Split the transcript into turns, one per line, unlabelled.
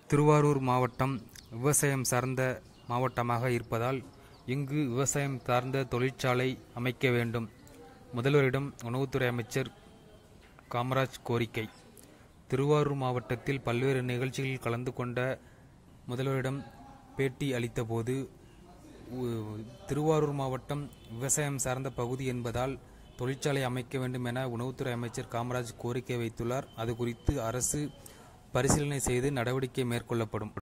திருவாரூர் மாவட்டம் விவசாயம் சார்ந்த மாவட்டமாக இருப்பதால் இங்கு விவசாயம் சார்ந்த தொழிற்சாலை அமைக்க வேண்டும் முதல்வரிடம் உணவுத்துறை அமைச்சர் காமராஜ் கோரிக்கை திருவாரூர் மாவட்டத்தில் பல்வேறு நிகழ்ச்சிகளில் கலந்து கொண்ட முதல்வரிடம் பேட்டி அளித்தபோது உ- திருவாரூர் மாவட்டம் விவசாயம் சார்ந்த பகுதி என்பதால் தொழிற்சாலை அமைக்க வேண்டும் என உணவுத்துறை அமைச்சர் காமராஜ் கோரிக்கை வைத்துள்ளார் அது குறித்து அரசு பரிசீலனை செய்து நடவடிக்கை மேற்கொள்ளப்படும்